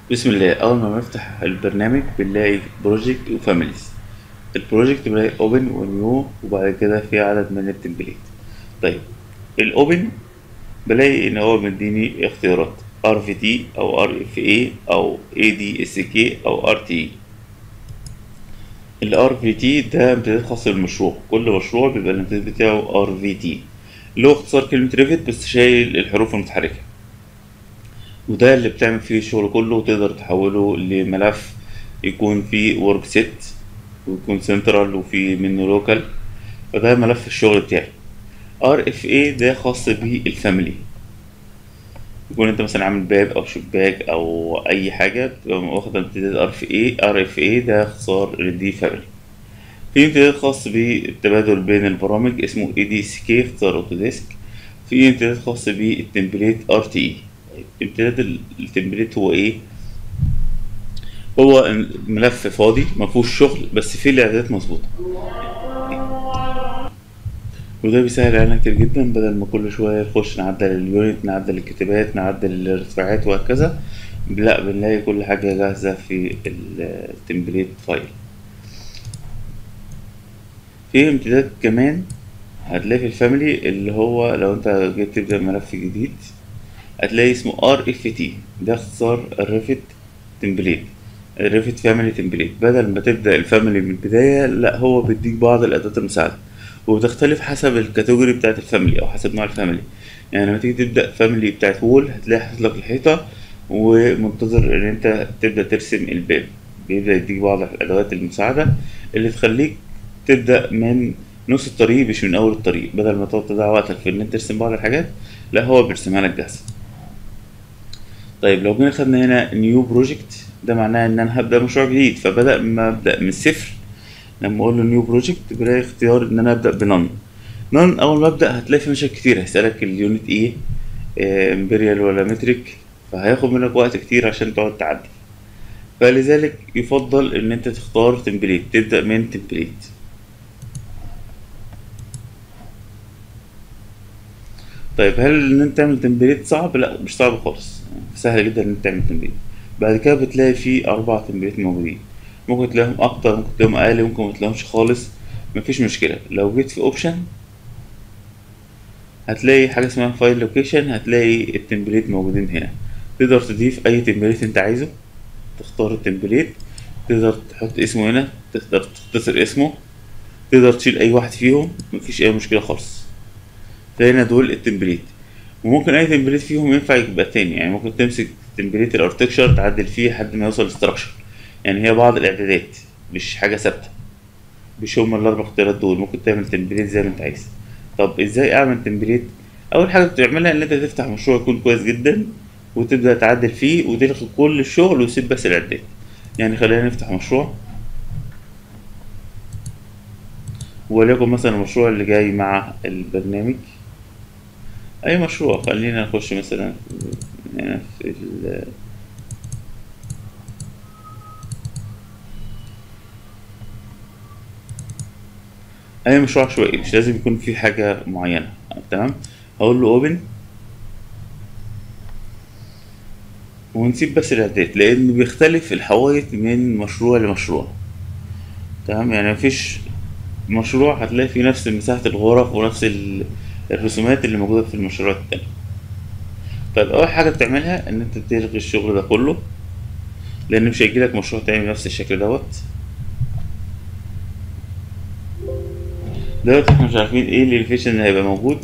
بسم الله اول ما بنفتح البرنامج بنلاقي بروجكت وفاميليز البروجكت بنلاقي اوبن ونيو وبعد كده في عدد من التمبليت طيب الاوبن بلاقي ان هو مديني اختيارات ار في تي او ار اف اي او اي دي اس كي او ار تي الار في تي ده امتداد خاص بالمشروع كل مشروع بيبقى الامتداد بتاعه ار في تي اللي هو اختصار كلمة ريفت بس شايل الحروف المتحركة وده اللي بتعمل فيه الشغل كله وتقدر تحوله لملف يكون فيه ورك سيت ويكون سنترال وفيه منه لوكال فده ملف الشغل بتاعي ار اف اي ده خاص بالفاميلي يكون انت مثلا عامل باب او شباك او اي حاجه بتبقى واخده امتداد ار اف اي ار اف اي ده اختصار لدي فاميلي في امتداد خاص بالتبادل بين البرامج اسمه اي دي اس كي اختصار اوتوديسك في امتداد خاص بالتمبليت ار تي اي امتداد التمبليت هو ايه هو ملف فاضي مفهوش شغل بس فيه الاعدادات مظبوطه وده بيسهل علينا كتير جدا بدل ما كل شويه نخش نعدل اليونت نعدل الكتابات نعدل الارتفاعات وهكذا لا بنلاقي كل حاجه جاهزه في التمبليت فايل في امتداد كمان هتلاقي في الفاميلي اللي هو لو انت جيت تبدا ملف جديد هتلاقي اسمه ار اف تي ده اختصار الريفت تمبليت الريفت فاميلي تمبليت بدل ما تبدا الفاميلي من البدايه لا هو بيديك بعض الادوات المساعده وبتختلف حسب الكاتيجوري بتاعت الفاميلي او حسب نوع الفاميلي يعني لما تيجي تبدا فاميلي بتاعت وول هتلاقي حاطط لك الحيطه ومنتظر ان انت تبدا ترسم الباب بيبدا يديك بعض الادوات المساعده اللي تخليك تبدا من نص الطريق مش من اول الطريق بدل ما تقعد تضيع وقتك في ان انت ترسم بعض الحاجات لا هو بيرسمها لك جاهزه طيب لو جينا خدنا هنا نيو بروجكت ده معناه ان انا هبدا مشروع جديد فبدا ما ابدا من الصفر لما اقول له نيو بروجكت بلاقي اختيار ان انا ابدا بنون نون اول ما ابدا هتلاقي في مشاكل كتير هيسالك اليونت ايه امبريال ولا متريك فهياخد منك وقت كتير عشان تقعد تعدل فلذلك يفضل ان انت تختار تمبليت تبدا من تمبليت طيب هل ان انت تعمل تمبليت صعب لا مش صعب خالص سهل جدا ان انت تعمل تمبليت بعد كده بتلاقي فيه اربع تمبليت موجودين ممكن تلاقيهم اكتر ممكن تلاقيهم اقل ممكن متلاقيهمش خالص مفيش مشكله لو جيت في اوبشن هتلاقي حاجه اسمها فايل لوكيشن هتلاقي التمبليت موجودين هنا تقدر تضيف اي تمبليت انت عايزه تختار التمبليت تقدر تحط اسمه هنا تقدر تختصر اسمه تقدر تشيل اي واحد فيهم مفيش اي مشكله خالص فهنا دول التمبليت وممكن اي تمبليت فيهم ينفع يبقى تاني يعني ممكن تمسك تمبليت الارتكشر تعدل فيه لحد ما يوصل للستراكشر يعني هي بعض الاعدادات مش حاجه ثابته مش هما الاربع اختيارات دول ممكن تعمل تمبليت زي ما انت عايز طب ازاي اعمل تمبليت اول حاجه بتعملها ان انت تفتح مشروع يكون كويس جدا وتبدا تعدل فيه وتلغي كل الشغل وتسيب بس الاعداد يعني خلينا نفتح مشروع وليكن مثلا المشروع اللي جاي مع البرنامج اي مشروع خلينا نخش مثلا هنا في ال اي مشروع عشوائي مش لازم يكون في حاجه معينه تمام هقول له اوبن ونسيب بس الاعداد لان بيختلف الحوايط من مشروع لمشروع تمام يعني مفيش مشروع هتلاقي فيه نفس مساحة الغرف ونفس الرسومات اللي موجودة في المشروعات التانية طيب أول حاجة بتعملها إن أنت تلغي الشغل ده كله لأن مش هيجيلك مشروع تاني بنفس الشكل دوت دلوقتي احنا مش عارفين ايه الاليفيشن اللي هيبقى موجود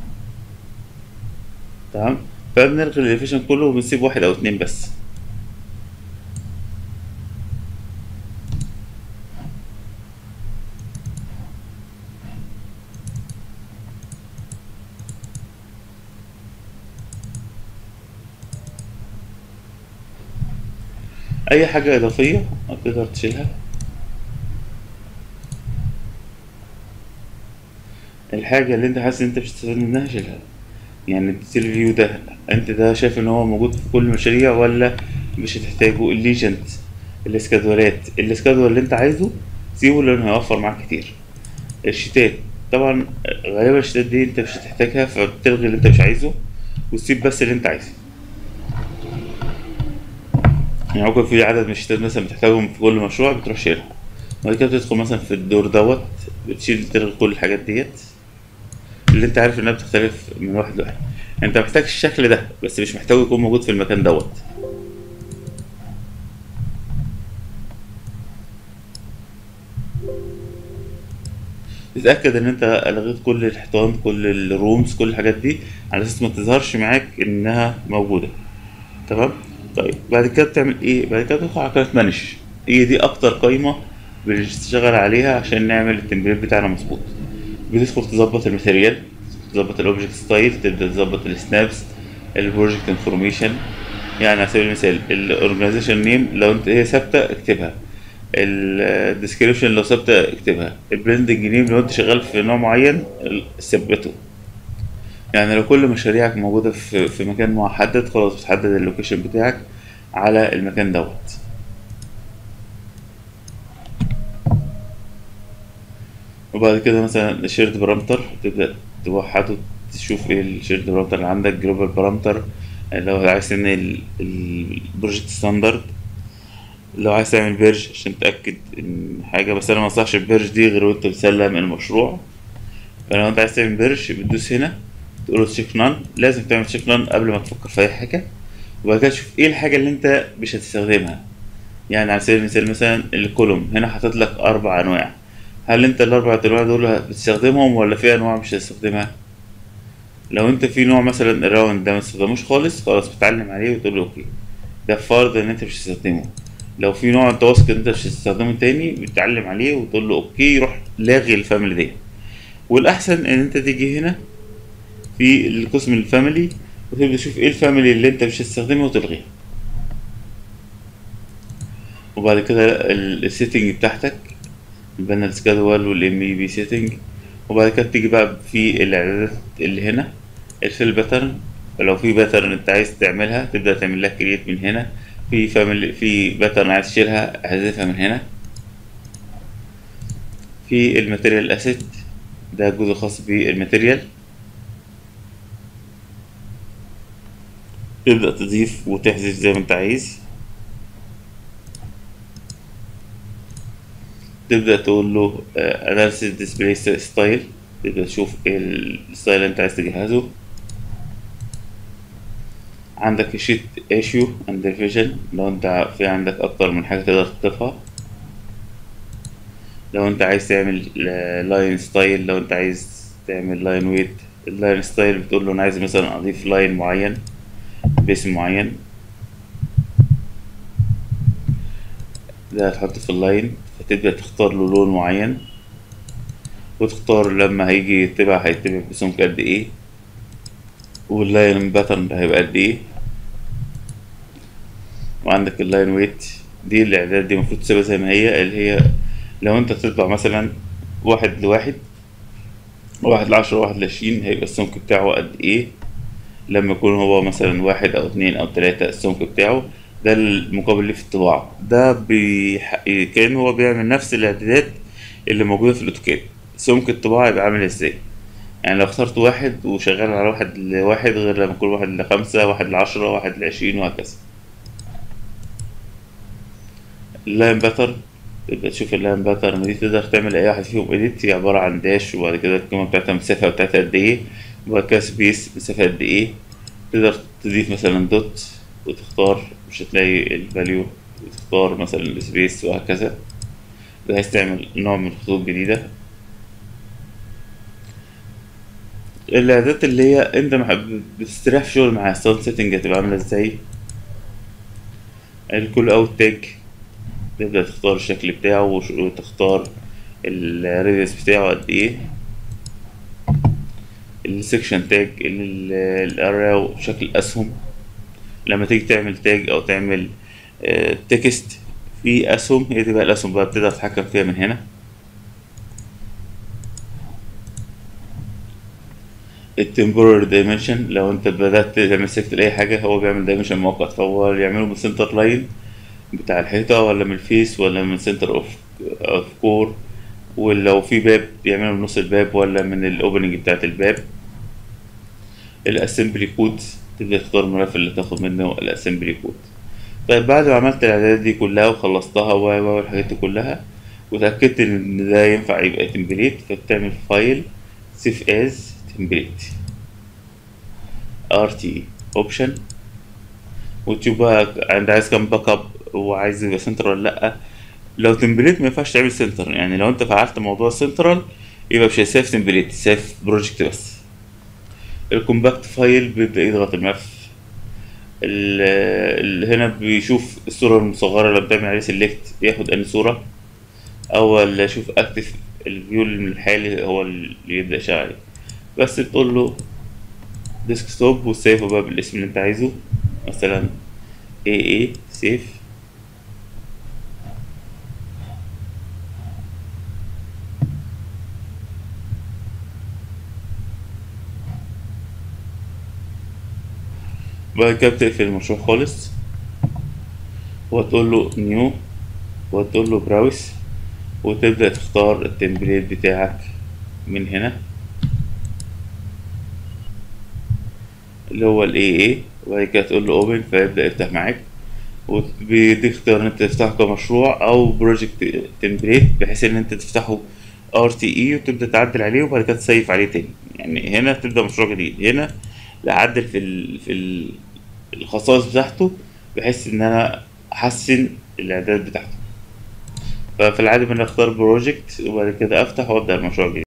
تمام فبنلغي الاليفيشن كله وبنسيب واحد او اتنين بس اي حاجة اضافية تقدر تشيلها الحاجة اللي انت حاسس ان انت مش هتستفاد منها شيلها يعني الديتيل فيو ده انت ده شايف ان هو موجود في كل المشاريع ولا مش هتحتاجه الليجنت الاسكادولات الاسكادول اللي انت عايزه سيبه لانه هيوفر معاك كتير الشتات طبعا غالبا الشتات دي انت مش هتحتاجها فبتلغي اللي انت مش عايزه وتسيب بس اللي انت عايزه يعني ممكن في عدد من الشتات مثلا بتحتاجهم في كل مشروع بتروح شيلها بعد كده بتدخل مثلا في الدور دوت بتشيل تلغي كل الحاجات ديت اللي انت عارف انها بتختلف من واحد لواحد انت محتاج الشكل ده بس مش محتاج يكون موجود في المكان دوت تتأكد ان انت لغيت كل الحيطان كل الرومز كل الحاجات دي على اساس ما تظهرش معاك انها موجودة تمام طيب بعد كده بتعمل ايه بعد كده تدخل على قائمة مانج هي دي اكتر قائمة بنشتغل عليها عشان نعمل التمرين بتاعنا مظبوط بتدخل تظبط الماتيريال تظبط الاوبجكت ستايل تبدا تظبط السنابس البروجكت انفورميشن يعني على سبيل المثال الاورجنايزيشن نيم لو انت هي ثابته اكتبها الديسكريبشن لو ثابته اكتبها البراندنج نيم لو انت شغال في نوع معين ثبته يعني لو كل مشاريعك موجوده في في مكان محدد خلاص بتحدد اللوكيشن بتاعك على المكان دوت وبعد كده مثلا الشيرد بارامتر تبدأ توحده تشوف ايه الشيرد بارامتر اللي عندك جلوبال بارامتر لو عايز تعمل البروجكت ستاندرد لو عايز تعمل بيرج عشان تأكد ان حاجة بس انا ما انصحش البيرج دي غير وانت بتسلم المشروع فلو انت عايز تعمل بيرج بتدوس هنا تقول له تشيك نان لازم تعمل تشيك نان قبل ما تفكر في اي حاجة وبعد كده تشوف ايه الحاجة اللي انت مش هتستخدمها يعني على سبيل المثال مثلا الكولوم هنا حاطط لك اربع انواع هل انت الاربع انواع دول بتستخدمهم ولا في انواع مش هتستخدمها لو انت في نوع مثلا الراوند ده ما تستخدموش خالص خلاص بتعلم عليه وتقول له اوكي ده فرض ان انت مش هتستخدمه لو في نوع انت واثق ان انت مش هتستخدمه تاني بتعلم عليه وتقول له اوكي يروح لاغي الفاميلي دي والاحسن ان انت تيجي هنا في القسم الفاميلي وتبدا تشوف ايه الفاميلي اللي انت مش هتستخدمه وتلغيها وبعد كده السيتنج بتاعتك البانل سكادول والام اي بي سيتنج وبعد كده تيجي بقى في الاعدادات اللي هنا الفيل باترن لو في باترن انت عايز تعملها تبدا تعمل لها كرييت من هنا في فاميلي في باترن عايز تشيلها احذفها من هنا في الماتيريال اسيت ده جزء خاص بالماتيريال تبدأ تضيف وتحذف زي ما انت عايز تبدأ تقول له اناليسيس ديسبلاي ستايل تبدأ تشوف ايه الستايل اللي انت عايز تجهزه عندك شيت ايشيو اند ريفيجن لو انت في عندك اكتر من حاجة تقدر تضيفها لو انت عايز تعمل لاين ستايل لو انت عايز تعمل لاين ويت اللاين ستايل بتقول له انا عايز مثلا اضيف لاين معين باسم معين ده هتحط في اللاين فتبدأ تختار له لون معين وتختار لما هيجي يتبع هيتبع بسمك قد ايه واللاين باترن ده هيبقى قد ايه وعندك اللاين ويت دي الاعداد دي المفروض تسيبها زي ما هي اللي هي لو انت تطبع مثلا واحد لواحد واحد لعشرة واحد لعشرين هيبقى السمك بتاعه قد ايه لما يكون هو مثلا واحد او اتنين او تلاتة السمك بتاعه ده المقابل اللي في الطباعة ده بيح... كأنه هو بيعمل نفس الاعدادات اللي موجودة في الاوتوكاد سمك الطباعة يبقى عامل ازاي يعني لو اخترت واحد وشغال على واحد لواحد غير لما يكون واحد لخمسة واحد لعشرة واحد لعشرين وهكذا اللاين باترن تبدأ تشوف اللاين باترن دي تقدر تعمل أي واحد فيهم إيديت هي عبارة عن داش وبعد كده القيمة بتاعتها المسافة بتاعتها قد إيه وبعد كده سبيس مسافة قد إيه تقدر تضيف مثلا دوت وتختار مش هتلاقي الفاليو وتختار مثلا السبيس وهكذا بحيث تعمل نوع من الخطوط جديدة الإعدادات اللي هي أنت محب بتستريح في شغل معاها ستاند سيتنج هتبقى عاملة ازاي الكول أوت تاج تبدأ تختار الشكل بتاعه وتختار الريديوس بتاعه قد ايه السكشن تاج الاريا شكل اسهم لما تيجي تعمل تاج او تعمل تكست في اسهم هي دي بقى الاسهم بقى بتقدر تتحكم فيها من هنا التمبورال دايمنشن لو انت بدأت تعمل سيلكت لأي حاجة هو بيعمل دايمنشن مؤقت فهو يعمله من سنتر لاين بتاع الحيطة ولا من الفيس ولا من سنتر اوف اوف كور ولو في باب يعمله من نص الباب ولا من الاوبننج بتاعت الباب الاسمبلي كود تبدأ تختار الملف اللي تاخد منه الاسمبلي كود طيب بعد ما عملت الاعدادات دي كلها وخلصتها و و والحاجات دي كلها وتأكدت ان ده ينفع يبقى تمبليت فبتعمل فايل سيف از تمبليت ار تي اوبشن وتشوف بقى انت عايز كام باك اب وعايز يبقى سنتر ولا لا لو تمبليت ما ينفعش تعمل سنتر يعني لو انت فعلت موضوع سنترال يبقى مش هيسيف تمبليت سيف بروجكت بس الكومباكت فايل بيبدأ يضغط الملف ال- ال- هنا بيشوف الصورة المصغرة لما بتعمل عليه سيلكت ياخد أنهي صورة أول يشوف أكتف الفيو الحالي هو اللي يبدأ يشتغل عليه بس بتقول له ديسكتوب وسيفه بقى بالاسم اللي انت عايزه مثلا AA سيف بعد كده بتقفل المشروع خالص وهتقول له نيو وهتقول له براوس وتبدأ تختار التمبليت بتاعك من هنا اللي هو ال AA وبعد كده تقول له اوبن فيبدأ يفتح معاك وبيديك اختيار ان انت تفتحه كمشروع او بروجكت تمبليت بحيث ان انت تفتحه ار تي اي وتبدا تعدل عليه وبعد كده تسيف عليه تاني يعني هنا تبدا مشروع جديد هنا اعدل في ال في ال الخصائص بتاعته بحيث ان انا احسن الاعداد بتاعته ففي العادة بنختار بروجكت وبعد كده افتح وابدا المشروع الجديد